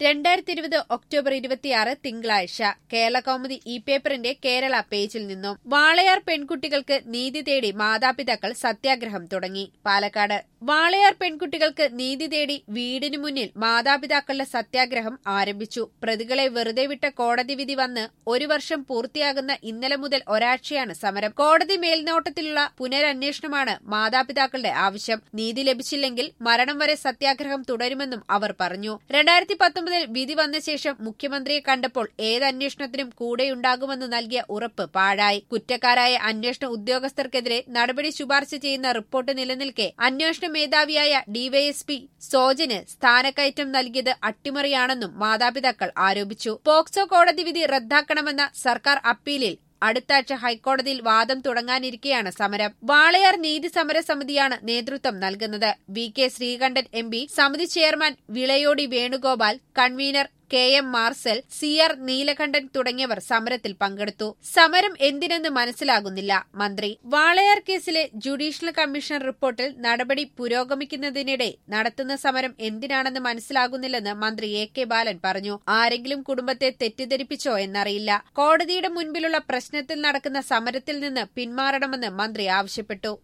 രണ്ടായിരത്തി ഇരുപത് ഒക്ടോബർ ഇരുപത്തിയാറ് തിങ്കളാഴ്ച കേരള കൗമുദി ഇ പേപ്പറിന്റെ കേരള പേജിൽ നിന്നും വാളയാർ പെൺകുട്ടികൾക്ക് നീതി തേടി മാതാപിതാക്കൾ സത്യാഗ്രഹം തുടങ്ങി പാലക്കാട് വാളയാർ പെൺകുട്ടികൾക്ക് നീതി തേടി വീടിനു മുന്നിൽ മാതാപിതാക്കളുടെ സത്യാഗ്രഹം ആരംഭിച്ചു പ്രതികളെ വെറുതെ വിട്ട കോടതി വിധി വന്ന് ഒരു വർഷം പൂർത്തിയാകുന്ന ഇന്നലെ മുതൽ ഒരാഴ്ചയാണ് സമരം കോടതി മേൽനോട്ടത്തിലുള്ള പുനരന്വേഷണമാണ് മാതാപിതാക്കളുടെ ആവശ്യം നീതി ലഭിച്ചില്ലെങ്കിൽ മരണം വരെ സത്യാഗ്രഹം തുടരുമെന്നും അവർ പറഞ്ഞു രണ്ടായിരത്തി പത്തൊമ്പതിൽ വിധി വന്ന ശേഷം മുഖ്യമന്ത്രിയെ കണ്ടപ്പോൾ ഏത് അന്വേഷണത്തിനും കൂടെയുണ്ടാകുമെന്ന് നൽകിയ ഉറപ്പ് പാഴായി കുറ്റക്കാരായ അന്വേഷണ ഉദ്യോഗസ്ഥർക്കെതിരെ നടപടി ശുപാർശ ചെയ്യുന്ന റിപ്പോർട്ട് നിലനിൽക്കെ അന്വേഷണ മേധാവിയായ ഡിവൈഎസ്പി സോജന് സ്ഥാനക്കയറ്റം നൽകിയത് അട്ടിമറിയാണെന്നും മാതാപിതാക്കൾ ആരോപിച്ചു പോക്സോ കോടതി വിധി റദ്ദാക്കണമെന്ന സർക്കാർ അപ്പീലിൽ അടുത്താഴ്ച ഹൈക്കോടതിയിൽ വാദം തുടങ്ങാനിരിക്കെയാണ് സമരം വാളയാർ നീതി സമര സമിതിയാണ് നേതൃത്വം നൽകുന്നത് V K Sreekandan M P സമിതി chairman Vilayodi Venugopal convener K M Marsal C R Neelakandan തുടങ്ങിയവർ സമരത്തിൽ പങ്കെടുത്തു സമരം എന്തിനെന്ന് മനസ്സിലാകുന്നില്ല മന്ത്രി വാളയാർ കേസിലെ ജുഡീഷ്യൽ കമ്മീഷൻ റിപ്പോർട്ടിൽ നടപടി പുരോഗമിക്കുന്നതിനിടെ നടത്തുന്ന സമരം എന്തിനാണെന്ന് മനസ്സിലാകുന്നില്ലെന്ന് മന്ത്രി എ കെ ബാലൻ പറഞ്ഞു ആരെങ്കിലും കുടുംബത്തെ തെറ്റിദ്ധരിപ്പിച്ചോ എന്നറിയില്ല കോടതിയുടെ മുൻപിലുള്ള പ്രശ്നത്തിൽ നടക്കുന്ന സമരത്തിൽ നിന്ന് പിന്മാറണമെന്ന് മന്ത്രി ആവശ്യപ്പെട്ടു